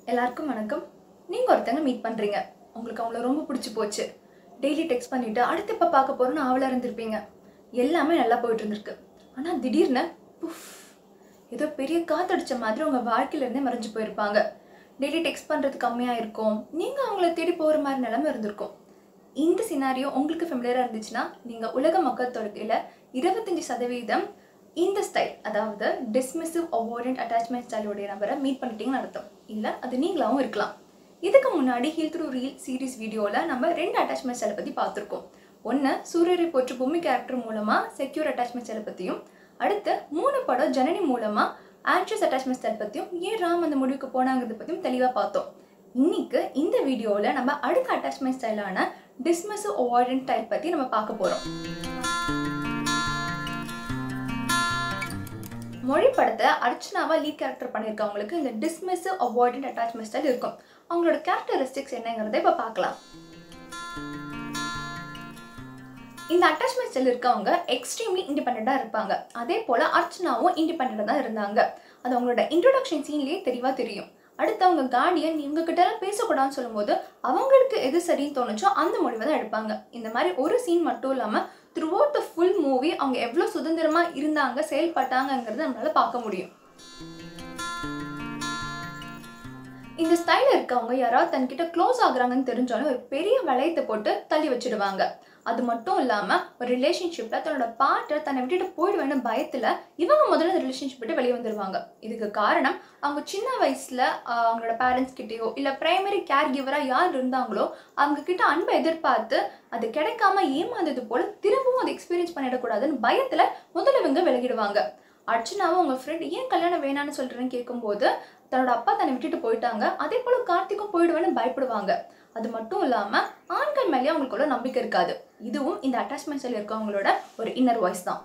எல்லாருக்கும் வணக்கம் நீங்கள் ஒருத்தங்க மீட் பண்ணுறீங்க உங்களுக்கு அவங்கள ரொம்ப பிடிச்சி போச்சு டெய்லி டெக்ஸ்ட் பண்ணிவிட்டு அடுத்து இப்போ பார்க்க போகிறோன்னு ஆவலாக இருந்திருப்பீங்க எல்லாமே நல்லா போயிட்டு இருந்திருக்கு ஆனால் திடீர்னு புஃப் ஏதோ பெரிய காத்தடிச்ச மாதிரி உங்கள் வாழ்க்கையிலேருந்தே மறைஞ்சு போயிருப்பாங்க டெய்லி டெக்ஸ்ட் பண்ணுறது கம்மியாக இருக்கும் நீங்கள் அவங்கள தேடி போகிற மாதிரி நிலமை இருந்திருக்கும் இந்த சினாரியோ உங்களுக்கு ஃபெமிலியராக இருந்துச்சுன்னா நீங்கள் உலக மக்கள் தொகையில் இருபத்தஞ்சி சதவீதம் இந்த ஸ்டைல் அதாவது டிஸ்மிசிவ் அவாய்டன்ட் அட்டாச்மெண்ட் ஸ்டைலோடைய நபரை மீட் பண்ணிட்டீங்கன்னு அர்த்தம் இல்லை அது நீங்களாவும் இருக்கலாம் இதுக்கு முன்னாடி ஹீல் த்ரூ ரீல் சீரிஸ் வீடியோவில் நம்ம ரெண்டு அட்டாச்மெண்ட் ஸ்டைலை பற்றி பார்த்துருக்கோம் ஒன்று சூரியரை போற்று பூமி கேரக்டர் மூலமாக செக்யூர் அட்டாச்மெண்ட் ஸ்டைலை பற்றியும் அடுத்து மூணு படம் ஜனனி மூலமாக ஆன்ஷியஸ் அட்டாச்மெண்ட் ஸ்டைல் பற்றியும் ஏன் ராம் அந்த முடிவுக்கு போனாங்கிறத பற்றியும் தெளிவாக பார்த்தோம் இன்னைக்கு இந்த வீடியோவில் நம்ம அடுத்த அட்டாச்மெண்ட் ஸ்டைலான டிஸ்மிசிவ் அவாய்டன்ட் ஸ்டைல் பற்றி நம்ம பார்க்க போகிறோம் மொழி படத்தை அர்ச்சனாவா லீட் கேரக்டர் பண்ணியிருக்கவங்களுக்கு இந்த டிஸ்மிசிவ் அவாய்டன்ட் அட்டாச்மெண்ட் ஸ்டைல் இருக்கும் அவங்களோட கேரக்டரிஸ்டிக்ஸ் என்னங்கிறத இப்போ பார்க்கலாம் இந்த அட்டாச்மெண்ட் ஸ்டைல் இருக்கவங்க எக்ஸ்ட்ரீம்லி இண்டிபெண்ட்டாக இருப்பாங்க அதே போல் அர்ச்சனாவும் இண்டிபெண்ட்டாக தான் இருந்தாங்க அது அவங்களோட இன்ட்ரோடக்ஷன் சீன்லேயே தெளிவாக தெரியும் அடுத்து அவங்க கார்டியன் இவங்க கிட்ட எல்லாம் பேசக்கூடாதுன்னு சொல்லும்போது அவங்களுக்கு எது சரின்னு தோணுச்சோ அந்த முடிவை தான் எடுப்பாங்க இந்த மாதிரி ஒரு சீன் மட்டும் இல்லாமல் throughout the full movie அவங்க எவ்வளோ சுதந்திரமாக இருந்தாங்க செயல்பட்டாங்கங்கிறத நம்மளால பார்க்க முடியும் இந்த ஸ்டைல இருக்கவங்க யாராவது தன்கிட்ட க்ளோஸ் ஆகுறாங்கன்னு தெரிஞ்சாலும் ஒரு பெரிய வளையத்தை போட்டு தள்ளி வச்சிடுவாங்க அது மட்டும் இல்லாமல் ஒரு ரிலேஷன்ஷிப்பில் தன்னோட பார்ட்னர் தன்னை விட்டுட்டு போயிடுவேன்னு பயத்தில் இவங்க முதல்ல இந்த ரிலேஷன்ஷிப் விட்டு வெளியே வந்துடுவாங்க இதுக்கு காரணம் அவங்க சின்ன வயசில் அவங்களோட பேரண்ட்ஸ் கிட்டேயோ இல்லை ப்ரைமரி கேர் கிவராக யார் இருந்தாங்களோ அவங்க கிட்ட அன்பை எதிர்பார்த்து அது கிடைக்காம ஏமாந்தது போல் திரும்பவும் அதை எக்ஸ்பீரியன்ஸ் பண்ணிடக்கூடாதுன்னு பயத்தில் முதல்ல இவங்க விலகிடுவாங்க அர்ச்சனாவும் உங்கள் ஃப்ரெண்ட் ஏன் கல்யாணம் வேணான்னு சொல்கிறேன்னு கேட்கும்போது தன்னோட அப்பா தன்னை விட்டுட்டு போயிட்டாங்க அதே போல் கார்த்திக்கும் போயிடுவேன்னு பயப்படுவாங்க அது மட்டும் இல்லாமல் ஆண்கள் மேலேயே அவங்களுக்குள்ள நம்பிக்கை இருக்காது இதுவும் இந்த அட்டாச்மெண்ட் ஸ்டைல் இருக்கவங்களோட ஒரு இன்னர் வாய்ஸ் தான்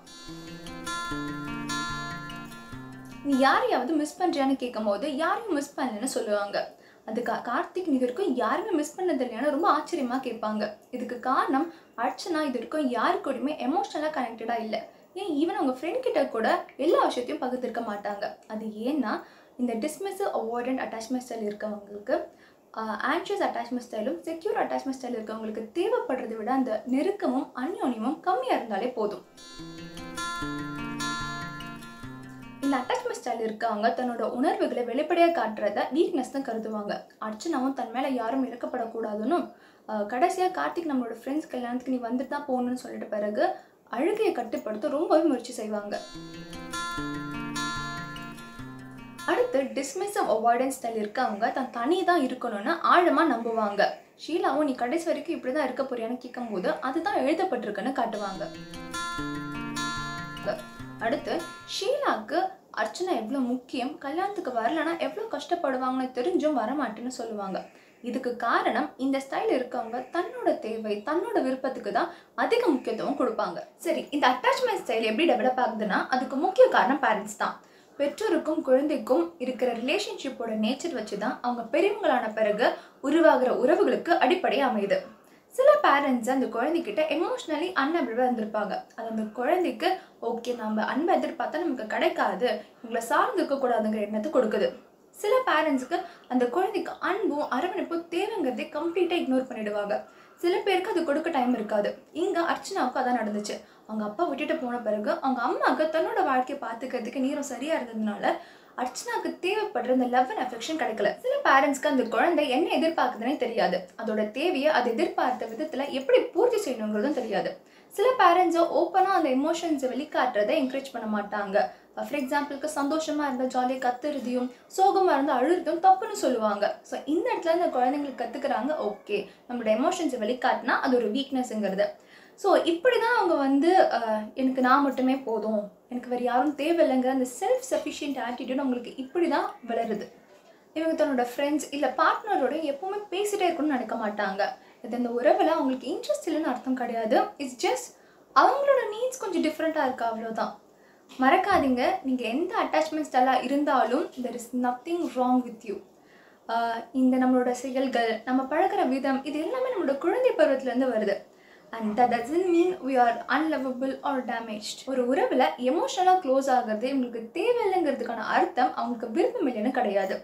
நீ யாரையாவது மிஸ் பண்ணுறியான்னு கேட்கும்போது யாரையும் மிஸ் பண்ணலன்னு சொல்லுவாங்க அது கா கார்த்திக் இது வரைக்கும் யாருமே மிஸ் பண்ணது இல்லையான்னு ரொம்ப ஆச்சரியமாக கேட்பாங்க இதுக்கு காரணம் அர்ச்சனா இது வரைக்கும் யாரு கூடயுமே எமோஷ்னலாக கனெக்டடாக இல்லை ஏன் ஈவன் அவங்க ஃப்ரெண்ட் கிட்ட கூட எல்லா விஷயத்தையும் பகிர்ந்திருக்க மாட்டாங்க அது ஏன்னா இந்த டிஸ்மிசிவ் அவாய்டன்ட் அட்டாச்மெண்ட் ஸ்டைல் இருக்கவங்களுக்கு ஆன்ஷியஸ் அட்டாச்மெண்ட் ஸ்டைலும் செக்யூர் அட்டாச்மெண்ட் ஸ்டைல் இருக்கவங்களுக்கு தேவைப்படுறதை விட அந்த நெருக்கமும் அந்யோன்யமும் கம்மியாக இருந்தாலே போதும் இந்த அட்டாச்மெண்ட் ஸ்டைல் இருக்கவங்க தன்னோட உணர்வுகளை வெளிப்படையாக காட்டுறத வீக்னஸ் தான் கருதுவாங்க அர்ச்சனாவும் தன் மேலே யாரும் இறக்கப்படக்கூடாதுன்னு கடைசியாக கார்த்திக் நம்மளோட ஃப்ரெண்ட்ஸ் கல்யாணத்துக்கு நீ வந்துட்டு தான் போகணும்னு சொல்லிட்ட பிறகு அழுகையை கட்டுப்படுத்த ரொம்பவே முயற்சி செய்வாங்க அடுத்து டிஸ்மிசிவ் அவாய்டன்ஸ் ஸ்டைல் இருக்கவங்க தான் தனி தான் இருக்கணும்னு ஆழமாக நம்புவாங்க ஷீலாவும் நீ கடைசி வரைக்கும் இப்படி தான் இருக்க போறியான்னு கேட்கும்போது அதுதான் எழுதப்பட்டிருக்குன்னு காட்டுவாங்க அடுத்து ஷீலாக்கு அர்ச்சனா எவ்வளோ முக்கியம் கல்யாணத்துக்கு வரலன்னா எவ்வளோ கஷ்டப்படுவாங்கன்னு தெரிஞ்சும் வரமாட்டேன்னு சொல்லுவாங்க இதுக்கு காரணம் இந்த ஸ்டைல் இருக்கவங்க தன்னோட தேவை தன்னோட விருப்பத்துக்கு தான் அதிக முக்கியத்துவம் கொடுப்பாங்க சரி இந்த அட்டாச்மெண்ட் ஸ்டைல் எப்படி டெவலப் ஆகுதுன்னா அதுக்கு முக்கிய காரணம் பேரண்ட்ஸ் தான் பெற்றோருக்கும் குழந்தைக்கும் இருக்கிற ரிலேஷன்ஷிப்போட நேச்சர் வச்சு தான் அவங்க பெரியவங்களான பிறகு உருவாகிற உறவுகளுக்கு அடிப்படை அமையுது சில பேரண்ட்ஸ் அந்த குழந்தைகிட்ட எமோஷ்னலி அன்அபிளாக இருந்திருப்பாங்க அது அந்த குழந்தைக்கு ஓகே நம்ம அன்பை எதிர்பார்த்தா நமக்கு கிடைக்காது இவங்களை சார்ந்து இருக்கக்கூடாதுங்கிற எண்ணத்தை கொடுக்குது சில பேரண்ட்ஸுக்கு அந்த குழந்தைக்கு அன்பும் அரவணைப்பும் தேவைங்கிறதே கம்ப்ளீட்டாக இக்னோர் பண்ணிடுவாங்க சில பேருக்கு அது கொடுக்க டைம் இருக்காது இங்கே அர்ச்சனாவுக்கு அதான் நடந்துச்சு அவங்க அப்பா விட்டுட்டு போன பிறகு அவங்க அம்மாவுக்கு தன்னோட வாழ்க்கையை பார்த்துக்கிறதுக்கு நேரம் சரியாக இருந்ததுனால அர்ச்சனாவுக்கு தேவைப்படுற இந்த லவ் அண்ட் அஃபெக்ஷன் கிடைக்கல சில பேரண்ட்ஸ்க்கு அந்த குழந்தை என்ன எதிர்பார்க்குதுன்னே தெரியாது அதோட தேவையை அது எதிர்பார்த்த விதத்தில் எப்படி பூர்த்தி செய்யணுங்கிறதும் தெரியாது சில பேரண்ட்ஸை ஓப்பனாக அந்த எமோஷன்ஸை வெளிக்காட்டுறதை என்கரேஜ் பண்ண மாட்டாங்க ஃபார் எக்ஸாம்பிளுக்கு சந்தோஷமாக இருந்தால் ஜாலியாக கத்துறதையும் சோகமாக இருந்தால் அழுறதும் தப்புன்னு சொல்லுவாங்க ஸோ இந்த இடத்துல இந்த குழந்தைங்களுக்கு கற்றுக்குறாங்க ஓகே நம்மளோட எமோஷன்ஸை வெளிக்காட்டினா அது ஒரு வீக்னஸ்ங்கிறது ஸோ இப்படி தான் அவங்க வந்து எனக்கு நான் மட்டுமே போதும் எனக்கு வேறு யாரும் தேவையில்லைங்கிற அந்த செல்ஃப் சஃபிஷியன்ட் ஆட்டிடியூட் அவங்களுக்கு இப்படி தான் வளருது இவங்க தன்னோட ஃப்ரெண்ட்ஸ் இல்லை பார்ட்னரோட எப்போவுமே பேசிகிட்டே இருக்கணும்னு நினைக்க மாட்டாங்க இது இந்த உறவில் அவங்களுக்கு இன்ட்ரெஸ்ட் இல்லைன்னு அர்த்தம் கிடையாது இட்ஸ் ஜஸ்ட் அவங்களோட நீட்ஸ் கொஞ்சம் டிஃப்ரெண்ட்டாக இருக்கா அவ்வளோதான் மறக்காதீங்க நீங்கள் எந்த அட்டாச்மெண்ட் ஸ்டைலாக இருந்தாலும் there is nothing wrong with you இந்த நம்மளோட செயல்கள் நம்ம பழகிற விதம் இது எல்லாமே நம்மளோட குழந்தை பருவத்துலேருந்து வருது and that doesn't mean we are unlovable or damaged ஒரு உறவில் எமோஷனலாக க்ளோஸ் ஆகிறது உங்களுக்கு தேவையில்லைங்கிறதுக்கான அர்த்தம் அவங்களுக்கு விருப்பம் இல்லைன்னு கிடையாது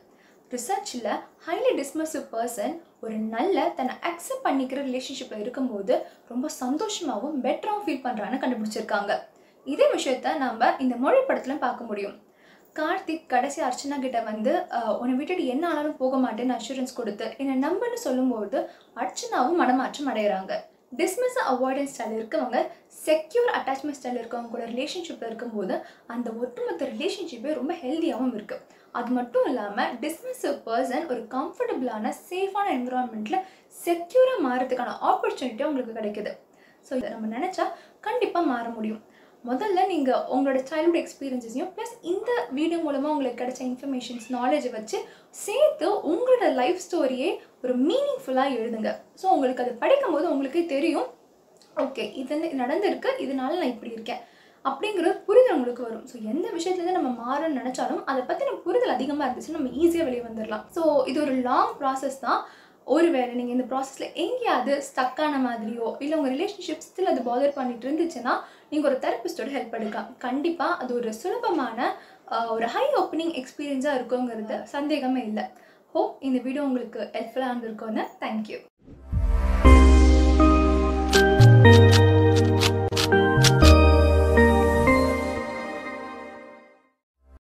ரிசர்ச்சில் ஹைலி டிஸ்மசிவ் பர்சன் ஒரு நல்ல தன்னை அக்செப்ட் பண்ணிக்கிற ரிலேஷன்ஷிப்பில் இருக்கும்போது ரொம்ப சந்தோஷமாகவும் பெட்டராகவும் ஃபீல் பண்ணுறான்னு கண்டுபிடிச்சிருக்காங்க இதே விஷயத்த நம்ம இந்த மொழி படத்துல பார்க்க முடியும் கார்த்திக் கடைசி அர்ச்சனா கிட்ட வந்து "அஹ், உன்னை விட்டுட்டு என்ன ஆனாலும் போக மாட்டேன்னு அஷூரன்ஸ் கொடுத்து என்னை நம்புன்னு சொல்லும்போது அர்ச்சனாவும் மனமாற்றம் அடைகிறாங்க டிஸ்மிஸ் அவாய்டன்ஸ் ஸ்டைல் இருக்கவங்க செக்யூர் அட்டாச்மெண்ட் ஸ்டைல் இருக்கவங்க கூட ரிலேஷன்ஷிப்பில் இருக்கும்போது அந்த ஒட்டுமொத்த ரிலேஷன்ஷிப்பே ரொம்ப ஹெல்த்தியாகவும் இருக்குது அது மட்டும் இல்லாமல் டிஸ்மிசிவ் பர்சன் ஒரு கம்ஃபர்டபுளான சேஃபான என்விரான்மெண்ட்டில் செக்யூராக மாறதுக்கான ஆப்பர்ச்சுனிட்டி உங்களுக்கு கிடைக்குது ஸோ இதை நம்ம நினச்சா கண்டிப்பாக மாற முடியும் முதல்ல நீங்கள் உங்களோட சைல்ட்ஹுட் எக்ஸ்பீரியன்ஸையும் ப்ளஸ் இந்த வீடியோ மூலமாக உங்களுக்கு கிடைச்ச இன்ஃபர்மேஷன்ஸ் நாலேஜை வச்சு சேர்த்து உங்களோட லைஃப் ஸ்டோரியே ஒரு மீனிங்ஃபுல்லாக எழுதுங்க ஸோ உங்களுக்கு அது படிக்கும்போது உங்களுக்கே தெரியும் ஓகே இது நடந்திருக்கு இதனால நான் இப்படி இருக்கேன் அப்படிங்கிற புரிதல் உங்களுக்கு வரும் ஸோ எந்த விஷயத்துலேருந்து நம்ம மாறணும்னு நினச்சாலும் அதை பற்றின புரிதல் அதிகமாக இருந்துச்சுன்னா நம்ம ஈஸியாக வெளியே வந்துடலாம் ஸோ இது ஒரு லாங் ப்ராசஸ் தான் ஒருவேளை நீங்கள் இந்த ப்ராசஸில் எங்கேயாவது ஸ்டக்கான மாதிரியோ இல்லை உங்கள் ரிலேஷன்ஷிப் ஸ்டில் அது பாதர் பண்ணிட்டு இருந்துச்சுன்னா நீங்கள் ஒரு தெரப்பிஸ்டோட ஹெல்ப் எடுக்கலாம் கண்டிப்பாக அது ஒரு சுலபமான ஆஹ், ஒரு ஹை ஓப்பனிங் எக்ஸ்பீரியன்ஸாக இருக்குங்கிறது சந்தேகமே இல்லை ஹோப் இந்த வீடியோ உங்களுக்கு ஹெல்ப்ஃபுல்லாக இருந்திருக்கும்னு தேங்க்யூ